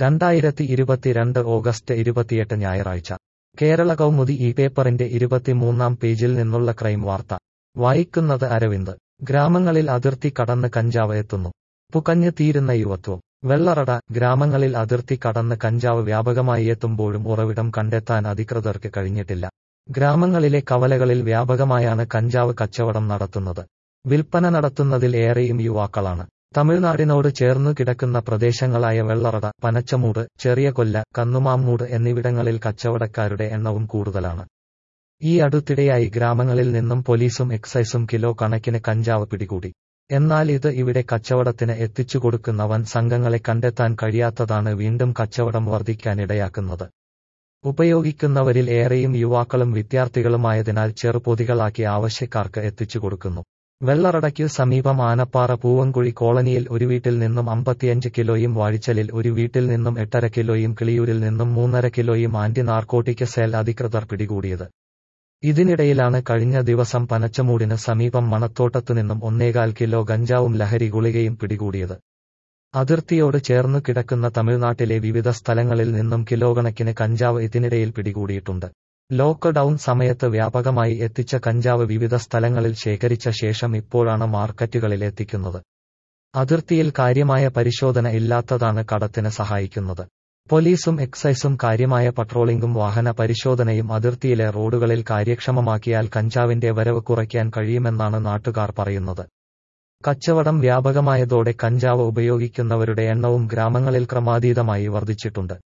രണ്ടായിരത്തി ഇരുപത്തിരണ്ട് ഓഗസ്റ്റ് ഇരുപത്തിയെട്ട് ഞായറാഴ്ച കേരള കൗമുദി ഈ പേപ്പറിന്റെ ഇരുപത്തിമൂന്നാം പേജിൽ നിന്നുള്ള ക്രൈം വാർത്ത വായിക്കുന്നത് അരവിന്ദ് ഗ്രാമങ്ങളിൽ അതിർത്തി കടന്ന് കഞ്ചാവ് എത്തുന്നു പുകഞ്ഞ് തീരുന്ന യുവത്വം വെള്ളറട ഗ്രാമങ്ങളിൽ അതിർത്തി കടന്ന് കഞ്ചാവ് വ്യാപകമായി എത്തുമ്പോഴും ഉറവിടം കണ്ടെത്താൻ അധികൃതർക്ക് കഴിഞ്ഞിട്ടില്ല ഗ്രാമങ്ങളിലെ കവലകളിൽ വ്യാപകമായാണ് കഞ്ചാവ് കച്ചവടം നടത്തുന്നത് വിൽപ്പന നടത്തുന്നതിൽ ഏറെയും യുവാക്കളാണ് തമിഴ്നാടിനോട് ചേർന്നു കിടക്കുന്ന പ്രദേശങ്ങളായ വെള്ളറട പനച്ചമൂട് ചെറിയ കൊല്ല കന്നുമാമ്മൂട് എന്നിവിടങ്ങളിൽ കച്ചവടക്കാരുടെ എണ്ണവും കൂടുതലാണ് ഈ അടുത്തിടെയായി ഗ്രാമങ്ങളിൽ നിന്നും പോലീസും എക്സൈസും കിലോ കണക്കിന് കഞ്ചാവ് പിടികൂടി എന്നാൽ ഇത് ഇവിടെ കച്ചവടത്തിന് എത്തിച്ചു കൊടുക്കുന്ന വൻ സംഘങ്ങളെ കണ്ടെത്താൻ കഴിയാത്തതാണ് വീണ്ടും കച്ചവടം വർദ്ധിക്കാനിടയാക്കുന്നത് ഉപയോഗിക്കുന്നവരിൽ ഏറെയും യുവാക്കളും വിദ്യാർത്ഥികളുമായതിനാൽ ചെറുപൊതികളാക്കി ആവശ്യക്കാർക്ക് എത്തിച്ചു കൊടുക്കുന്നു വെള്ളറടയ്ക്കു സമീപം ആനപ്പാറ പൂവൻകുഴി കോളനിയിൽ ഒരു വീട്ടിൽ നിന്നും അമ്പത്തിയഞ്ച് കിലോയും വാഴിച്ചലിൽ ഒരു വീട്ടിൽ നിന്നും എട്ടര കിലോയും കിളിയൂരിൽ നിന്നും മൂന്നര കിലോയും ആന്റി നാർക്കോട്ടിക് സെൽ അധികൃതർ പിടികൂടിയത് ഇതിനിടയിലാണ് കഴിഞ്ഞ ദിവസം പനച്ചമൂടിന് സമീപം മണത്തോട്ടത്തു നിന്നും ഒന്നേകാൽ കിലോ ഗഞ്ചാവും ലഹരി ഗുളികയും പിടികൂടിയത് അതിർത്തിയോട് ചേർന്നു കിടക്കുന്ന തമിഴ്നാട്ടിലെ വിവിധ സ്ഥലങ്ങളിൽ നിന്നും കിലോ കണക്കിന് കഞ്ചാവ് ഇതിനിടയിൽ പിടികൂടിയിട്ടുണ്ട് ലോക്ക്ഡൌൺ സമയത്ത് വ്യാപകമായി എത്തിച്ച കഞ്ചാവ് വിവിധ സ്ഥലങ്ങളിൽ ശേഖരിച്ച ശേഷം ഇപ്പോഴാണ് മാർക്കറ്റുകളിൽ എത്തിക്കുന്നത് അതിർത്തിയിൽ കാര്യമായ പരിശോധന ഇല്ലാത്തതാണ് കടത്തിന് സഹായിക്കുന്നത് പോലീസും എക്സൈസും കാര്യമായ പട്രോളിംഗും വാഹന പരിശോധനയും അതിർത്തിയിലെ റോഡുകളിൽ കാര്യക്ഷമമാക്കിയാൽ കഞ്ചാവിന്റെ വരവ് കുറയ്ക്കാൻ കഴിയുമെന്നാണ് നാട്ടുകാർ പറയുന്നത് കച്ചവടം വ്യാപകമായതോടെ കഞ്ചാവ് ഉപയോഗിക്കുന്നവരുടെ എണ്ണവും ഗ്രാമങ്ങളിൽ ക്രമാതീതമായി വർദ്ധിച്ചിട്ടുണ്ട്